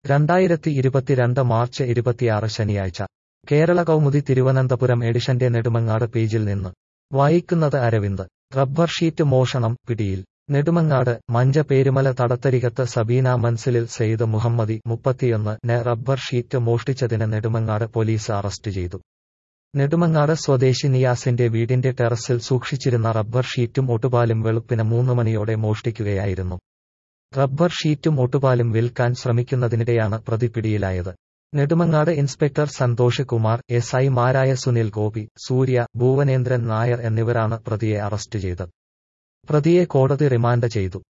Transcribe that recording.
രണ്ടായിരത്തി ഇരുപത്തിരണ്ട് മാർച്ച് ഇരുപത്തിയാറ് ശനിയാഴ്ച കേരള കൗമുദി തിരുവനന്തപുരം എഡിഷന്റെ നെടുമങ്ങാട് പേജിൽ നിന്ന് വായിക്കുന്നത് അരവിന്ദ് റബ്ബർ ഷീറ്റ് മോഷണം പിടിയിൽ നെടുമങ്ങാട് മഞ്ച പേരുമല തടത്തരികത്ത് സബീന മൻസിലിൽ സെയ്ദ് മുഹമ്മദി മുപ്പത്തിയൊന്ന് നെ റബ്ബർ ഷീറ്റ് മോഷ്ടിച്ചതിന് നെടുമങ്ങാട് പോലീസ് അറസ്റ്റ് ചെയ്തു നെടുമങ്ങാട് സ്വദേശി നിയാസിന്റെ വീടിന്റെ ടെറസിൽ സൂക്ഷിച്ചിരുന്ന റബ്ബർ ഷീറ്റും ഒട്ടുപാലും വെളുപ്പിന് മൂന്ന് മണിയോടെ മോഷ്ടിക്കുകയായിരുന്നു റബ്ബർ ഷീറ്റും ഒട്ടുപാലും വിൽക്കാൻ ശ്രമിക്കുന്നതിനിടെയാണ് പ്രതി പിടിയിലായത് നെടുമങ്ങാട് ഇൻസ്പെക്ടർ സന്തോഷ് കുമാർ എസ് ഐമാരായ സുനിൽ ഗോപി സൂര്യ ഭുവനേന്ദ്രൻ നായർ എന്നിവരാണ് പ്രതിയെ അറസ്റ്റ് ചെയ്തത് പ്രതിയെ കോടതി റിമാൻഡ് ചെയ്തു